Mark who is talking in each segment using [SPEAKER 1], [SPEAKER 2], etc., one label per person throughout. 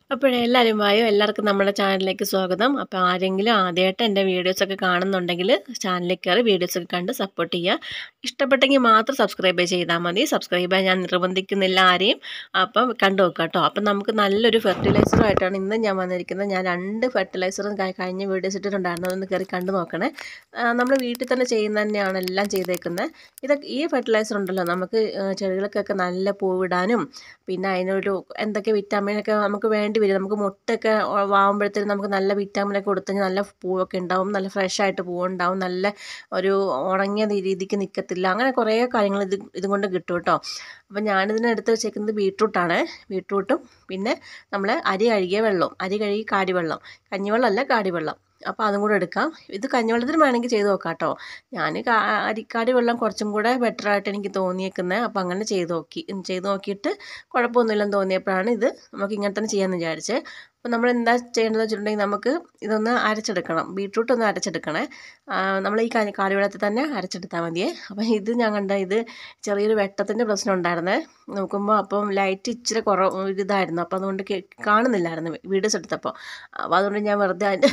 [SPEAKER 1] അപ്പോഴേ എല്ലാവരും വായോ എല്ലാവർക്കും നമ്മുടെ ചാനലിലേക്ക് സ്വാഗതം അപ്പോൾ ആരെങ്കിലും ആദ്യമായിട്ട് എൻ്റെ വീഡിയോസൊക്കെ കാണുന്നുണ്ടെങ്കിൽ ചാനലിൽ കയറി വീഡിയോസൊക്കെ കണ്ട് സപ്പോർട്ട് ചെയ്യുക ഇഷ്ടപ്പെട്ടെങ്കിൽ മാത്രം സബ്സ്ക്രൈബ് ചെയ്താൽ മതി സബ്സ്ക്രൈബ് ചെയ്യാൻ ഞാൻ നിർബന്ധിക്കുന്നില്ല ആരെയും അപ്പം കണ്ടു നോക്കുക കേട്ടോ അപ്പം നമുക്ക് നല്ലൊരു ഫെർട്ടിലൈസറുമായിട്ടാണ് ഇന്ന് ഞാൻ വന്നിരിക്കുന്നത് ഞാൻ രണ്ട് ഫെർട്ടിലൈസറും കഴിഞ്ഞ വീഡിയോസ് ഇട്ടിട്ടുണ്ടായിരുന്നു അതൊന്ന് കയറി കണ്ടു നോക്കണേ നമ്മൾ വീട്ടിൽ തന്നെ ചെയ്യുന്ന തന്നെയാണ് എല്ലാം ചെയ്തേക്കുന്നത് ഇതൊക്കെ ഈ ഫെർട്ടിലൈസർ ഉണ്ടല്ലോ നമുക്ക് ചെടികൾക്കൊക്കെ നല്ല പൂവിടാനും പിന്നെ അതിനൊരു എന്തൊക്കെ വിറ്റാമിനൊക്കെ നമുക്ക് വേണ്ടി വരും നമുക്ക് മുട്ടൊക്കെ ആകുമ്പോഴത്തേനും നമുക്ക് നല്ല വിറ്റാമിനൊക്കെ കൊടുത്തു കഴിഞ്ഞാൽ നല്ല പൂവൊക്കെ ഉണ്ടാവും നല്ല ഫ്രഷ് ആയിട്ട് പൂവുണ്ടാവും നല്ല ഒരു ഉണങ്ങിയ രീതിക്ക് നിൽക്കത്തില്ല അങ്ങനെ കുറേ കാര്യങ്ങൾ ഇത് ഇതുകൊണ്ട് കിട്ടും കേട്ടോ അപ്പം ഞാനിതിന് എടുത്ത് വെച്ചേക്കുന്നത് ബീട്രൂട്ടാണ് ബീട്രൂട്ടും പിന്നെ നമ്മൾ അരി കഴുകിയ വെള്ളവും അരി കഴുകി കാടിവെള്ളം കഞ്ഞിവെള്ളമല്ല കാടിവെള്ളം അപ്പോൾ അതും കൂടെ എടുക്കാം ഇത് കഞ്ഞിവെള്ളത്തിന് വേണമെങ്കിൽ ചെയ്ത് നോക്കാം കേട്ടോ ഞാൻ അരിക്കാടി വെള്ളം കുറച്ചും കൂടെ ബെറ്റർ ആയിട്ട് എനിക്ക് തോന്നിയേക്കുന്നത് അപ്പോൾ അങ്ങനെ ചെയ്ത് നോക്കി ചെയ്ത് നോക്കിയിട്ട് കുഴപ്പമൊന്നുമില്ലെന്ന് തോന്നിയപ്പോഴാണ് ഇത് നമുക്ക് ഇങ്ങനെ തന്നെ ചെയ്യാമെന്ന് വിചാരിച്ചത് അപ്പോൾ നമ്മൾ എന്താ ചെയ്യേണ്ടതെന്ന് വെച്ചിട്ടുണ്ടെങ്കിൽ നമുക്ക് ഇതൊന്ന് അരച്ചെടുക്കണം ബീട്രൂട്ട് ഒന്ന് അരച്ചെടുക്കണേ നമ്മൾ ഈ കാടിവെള്ളത്തിൽ തന്നെ അരച്ചെടുത്താൽ മതിയേ അപ്പം ഇത് ഞാൻ കണ്ട ഇത് ചെറിയൊരു വെട്ടത്തിൻ്റെ പ്രശ്നം ഉണ്ടായിരുന്നേ നോക്കുമ്പോൾ അപ്പം ലൈറ്റ് ഇച്ചിരി കുറവ് ഇതായിരുന്നു അപ്പോൾ അതുകൊണ്ട് കാണുന്നില്ലായിരുന്നു വീഡിയോസ് എടുത്തപ്പോൾ അപ്പോൾ അതുകൊണ്ട് ഞാൻ വെറുതെ അതിൻ്റെ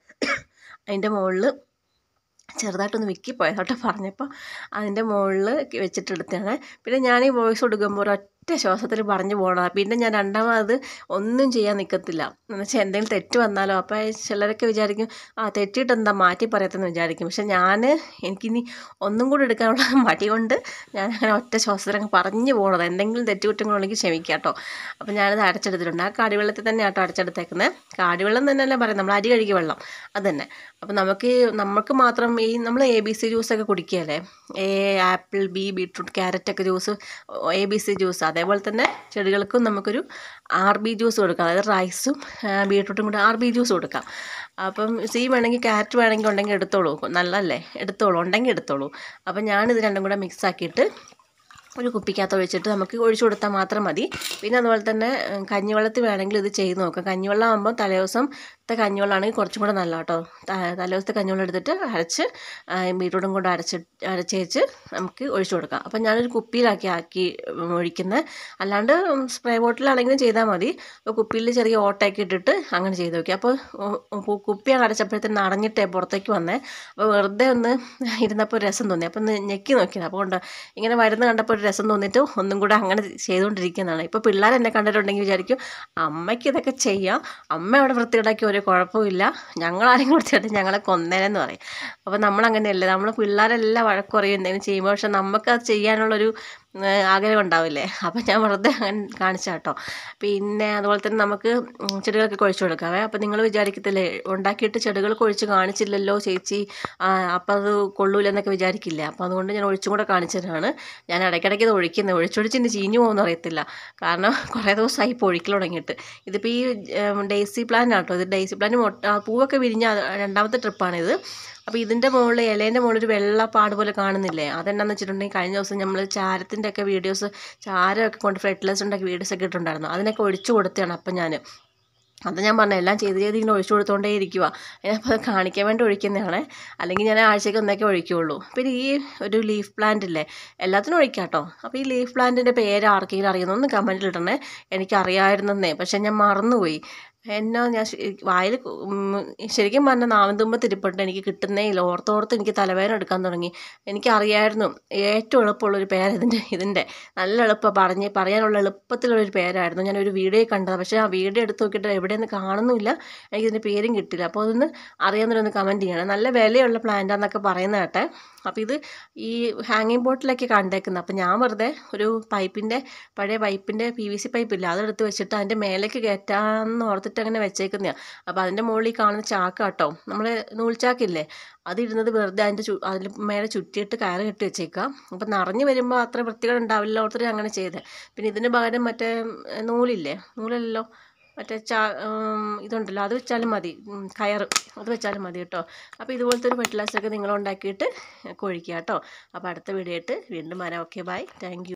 [SPEAKER 1] അതിൻ്റെ മുകളിൽ ചെറുതായിട്ടൊന്ന് വിക്കിപ്പോയതോട്ടെ പറഞ്ഞപ്പോൾ അതിൻ്റെ മുകളിൽ വെച്ചിട്ടെടുത്താണ് പിന്നെ ഞാൻ ഈ വോയിസ് കൊടുക്കുമ്പോൾ ഒരൊറ്റ ശ്വാസത്തിൽ പറഞ്ഞു പോകണം പിന്നെ ഞാൻ രണ്ടാമത് ഒന്നും ചെയ്യാൻ നിൽക്കത്തില്ല എന്ന് വെച്ചാൽ എന്തെങ്കിലും തെറ്റ് വന്നാലോ അപ്പോൾ ചിലരൊക്കെ വിചാരിക്കും ആ തെറ്റിയിട്ട് എന്താ മാറ്റി പറയത്തെന്ന് വിചാരിക്കും പക്ഷെ ഞാൻ എനിക്കിനി ഒന്നും കൂടി എടുക്കാനുള്ള മടി കൊണ്ട് ഞാൻ അങ്ങനെ ഒറ്റ ശ്വാസത്തിൽ അങ്ങ് പറഞ്ഞു പോകണത് എന്തെങ്കിലും തെറ്റുകുറ്റങ്ങളുണ്ടെങ്കിൽ ക്ഷമിക്കുക കേട്ടോ അപ്പോൾ ഞാനത് അടച്ചെടുത്തിട്ടുണ്ട് ആ കാടിവെള്ളത്തിൽ തന്നെ ആട്ടോ അടച്ചെടുത്തേക്കുന്നത് കാടിവെള്ളം തന്നെയല്ലേ പറയാം നമ്മൾ അരി കഴുകിയ വെള്ളം അത് തന്നെ അപ്പോൾ നമുക്ക് നമുക്ക് മാത്രം ഈ നമ്മൾ എ ബി സി ജ്യൂസൊക്കെ കുടിക്കുകയല്ലേ എ ആപ്പിൾ ബി ബീട്രൂട്ട് ക്യാരറ്റൊക്കെ juice A B C juice അതേപോലെ തന്നെ ചെടികൾക്കും നമുക്കൊരു ആർ ബി ജ്യൂസ് കൊടുക്കാം അതായത് റൈസും ബീട്രൂട്ടും കൂടെ ആർ ബി ജ്യൂസ് കൊടുക്കാം അപ്പം സി വേണമെങ്കിൽ ക്യാരറ്റ് വേണമെങ്കിൽ ഉണ്ടെങ്കിൽ എടുത്തോളൂ നല്ലതല്ലേ എടുത്തോളൂ ഉണ്ടെങ്കിൽ എടുത്തോളൂ അപ്പം ഞാനിത് രണ്ടും കൂടെ മിക്സ് ആക്കിയിട്ട് ഒരു കുപ്പിക്കകത്ത് ഒഴിച്ചിട്ട് നമുക്ക് ഒഴിച്ചു കൊടുത്താൽ മാത്രം മതി പിന്നെ അതുപോലെ തന്നെ കഞ്ഞിവെള്ളത്തിൽ വേണമെങ്കിൽ ഇത് ചെയ്ത് നോക്കാം കഞ്ഞിവെള്ളം ആകുമ്പോൾ തലേദിവസത്തെ കഞ്ഞിവെള്ളമാണെങ്കിൽ കുറച്ചും കൂടെ നല്ല കേട്ടോ തലേദിവസത്തെ കഞ്ഞിവെള്ളം എടുത്തിട്ട് അരച്ച് ബീട്രൂട്ടും കൂടെ അരച്ച് അരച്ചേച്ച് നമുക്ക് ഒഴിച്ചു കൊടുക്കാം അപ്പം ഞാനൊരു കുപ്പിയിലാക്കി ആക്കി ഒഴിക്കുന്നത് അല്ലാണ്ട് സ്പ്രേ ബോട്ടിലാണെങ്കിലും ചെയ്താൽ മതി അപ്പോൾ കുപ്പിയിൽ ചെറിയ ഓട്ടയൊക്കെ ഇട്ടിട്ട് അങ്ങനെ ചെയ്ത് നോക്കി അപ്പോൾ കുപ്പി അടച്ചപ്പോഴത്തേന് അടഞ്ഞിട്ടേ പുറത്തേക്ക് വന്നേ അപ്പോൾ വെറുതെ ഒന്ന് ഇരുന്നപ്പോൾ രസം തോന്നി അപ്പോൾ ഒന്ന് ഞെക്കി നോക്കിയത് അപ്പോൾ കൊണ്ട് ഇങ്ങനെ വരുന്ന കണ്ടപ്പോൾ രസം തോന്നിയിട്ട് ഒന്നും കൂടെ അങ്ങനെ ചെയ്തുകൊണ്ടിരിക്കുന്നതാണ് ഇപ്പോൾ പിള്ളേർ എന്നെ കണ്ടിട്ടുണ്ടെങ്കിൽ വിചാരിക്കും അമ്മയ്ക്ക് ഇതൊക്കെ ചെയ്യാം അമ്മ അവിടെ വൃത്തിയുണ്ടാക്കി ഒരു കുഴപ്പമില്ല ഞങ്ങളാരും വൃത്തിയായിട്ട് ഞങ്ങളെ കൊന്നേനെന്ന് പറയും അപ്പോൾ നമ്മളങ്ങനെയല്ലേ നമ്മൾ പിള്ളേരെല്ലാം വഴക്കുറയും എന്തെങ്കിലും ചെയ്യുമ്പോൾ പക്ഷെ നമുക്ക് അത് ചെയ്യാനുള്ളൊരു ആഗ്രഹം ഉണ്ടാവില്ലേ അപ്പം ഞാൻ വെറുതെ അങ്ങനെ കാണിച്ച കേട്ടോ പിന്നെ അതുപോലെ തന്നെ നമുക്ക് ചെടികളൊക്കെ കുഴിച്ചു കൊടുക്കാവേ അപ്പം നിങ്ങൾ വിചാരിക്കത്തില്ലേ ഉണ്ടാക്കിയിട്ട് ചെടികൾ കുഴിച്ച് കാണിച്ചില്ലല്ലോ ചേച്ചി അപ്പം അത് കൊള്ളൂലെന്നൊക്കെ വിചാരിക്കില്ല അപ്പം അതുകൊണ്ട് ഞാൻ ഒഴിച്ചും കൂടെ കാണിച്ചു തരാണ് ഞാൻ ഇടയ്ക്കിടയ്ക്ക് ഇത് ഒഴിക്കുന്നത് ഒഴിച്ചൊഴിച്ച് ഇനി ചീഞ്ഞു പോകുമെന്ന് അറിയത്തില്ല കാരണം കുറേ ദിവസമായി ഇപ്പോൾ ഒഴിക്കൽ തുടങ്ങിയിട്ട് ഇതിപ്പോൾ ഈ ഡെയ്സി പ്ലാന്റ് ആട്ടോ ഇത് ഡെയ്സി പ്ലാന്റ് മൊട്ട പൂവൊക്കെ വിരിഞ്ഞ രണ്ടാമത്തെ ട്രിപ്പാണിത് അപ്പോൾ ഇതിൻ്റെ മുകളിൽ ഇലേൻ്റെ മുകളിൽ ഒരു വെള്ള പാട് പോലെ കാണുന്നില്ലേ അതെന്നാന്ന് വെച്ചിട്ടുണ്ടെങ്കിൽ കഴിഞ്ഞ ദിവസം നമ്മൾ ചാരത്തിൻ്റെ ഒക്കെ വീഡിയോസ് ചാരമൊക്കെ കൊണ്ട് ഫെർട്ടിലൈസർ ഉണ്ടാക്കി വീഡിയോസ് ഒക്കെ ഇട്ടിട്ടുണ്ടായിരുന്നു അതിനൊക്കെ ഒഴിച്ചു കൊടുത്തതാണ് അപ്പം ഞാൻ അത് ഞാൻ പറഞ്ഞു എല്ലാം ചെയ്ത് ചെയ്ത് ഇങ്ങനെ ഒഴിച്ചു കൊടുത്തോണ്ടേ ഇരിക്കുക അതിനപ്പോൾ അത് കാണിക്കാൻ വേണ്ടി ഒഴിക്കുന്നതാണ് അല്ലെങ്കിൽ ഞാൻ ആഴ്ചയ്ക്ക് ഒന്നൊക്കെ ഒഴിക്കുകയുള്ളൂ പിന്നെ ഈ ഒരു ലീഫ് പ്ലാന്റ് ഇല്ലേ എല്ലാത്തിനും ഒഴിക്കാം കേട്ടോ അപ്പോൾ ഈ ലീഫ് പ്ലാന്റിൻ്റെ പേര് ആർക്കെങ്കിലും അറിയുന്ന ഒന്ന് കമൻറ്റിൽ ഇടണേ എനിക്കറിയാമായിരുന്നേ പക്ഷേ ഞാൻ മറന്നുപോയി എന്നാ ഞാൻ വായിൽ ശരിക്കും പറഞ്ഞാൽ നാവിൻ തുമ്പത്ത് ഇരിപ്പുണ്ട് എനിക്ക് കിട്ടുന്നേ ഇല്ല ഓർത്തോർത്ത് എനിക്ക് തലവേദന എടുക്കാൻ തുടങ്ങി എനിക്കറിയായിരുന്നു ഏറ്റവും എളുപ്പമുള്ളൊരു പേര് ഇതിൻ്റെ ഇതിൻ്റെ നല്ല എളുപ്പം പറഞ്ഞ് പറയാനുള്ള എളുപ്പത്തിലുള്ളൊരു പേരായിരുന്നു ഞാനൊരു വീഡിയോ കണ്ടത് പക്ഷേ ആ വീഡിയോ എടുത്ത് നോക്കിയിട്ട് എവിടെയൊന്നും കാണുന്നില്ല എനിക്കിതിൻ്റെ പേരും കിട്ടില്ല അപ്പോൾ അതൊന്ന് അറിയാവുന്നവരൊന്ന് കമൻറ്റ് ചെയ്യണം നല്ല വിലയുള്ള പ്ലാന്റാന്നൊക്കെ പറയുന്ന കേട്ടെ അപ്പോൾ ഇത് ഈ ഹാങ്ങിങ് ബോട്ടിലൊക്കെ കണ്ടേക്കുന്നത് അപ്പോൾ ഞാൻ വെറുതെ ഒരു പൈപ്പിൻ്റെ പഴയ പൈപ്പിൻ്റെ പി വി സി പൈപ്പില്ല അതെടുത്ത് വെച്ചിട്ട് അതിൻ്റെ മേലേക്ക് കയറ്റാമെന്ന് ഓർത്തിട്ട് അങ്ങനെ വെച്ചേക്കുന്നതാണ് അപ്പോൾ അതിൻ്റെ മുകളിൽ കാണുന്ന ചാക്ക് കേട്ടോ നമ്മൾ നൂൽച്ചാക്കില്ലേ അതിരുന്നത് വെറുതെ അതിൻ്റെ ചു അതിൽ മേലെ ചുറ്റിയിട്ട് കയറ് കെട്ടി വെച്ചേക്കാം അപ്പോൾ നിറഞ്ഞു വരുമ്പോൾ അത്ര വൃത്തികൾ ഉണ്ടാവില്ല ഓർത്തിട്ട് അങ്ങനെ ചെയ്തത് പിന്നെ ഇതിന് പകരം മറ്റേ നൂലില്ലേ നൂലല്ലോ മറ്റേ ചാ ഇതുണ്ടല്ലോ അത് വെച്ചാലും മതി കയറ് അത് വെച്ചാലും മതി കേട്ടോ അപ്പോൾ ഇതുപോലത്തെ ഒരു ഫെർട്ടിലൈസറൊക്കെ നിങ്ങൾ ഉണ്ടാക്കിയിട്ട് കൊഴിക്കുക കേട്ടോ അപ്പോൾ അടുത്ത വീഡിയോ ആയിട്ട് വീണ്ടും വരാം ഓക്കെ ബൈ താങ്ക്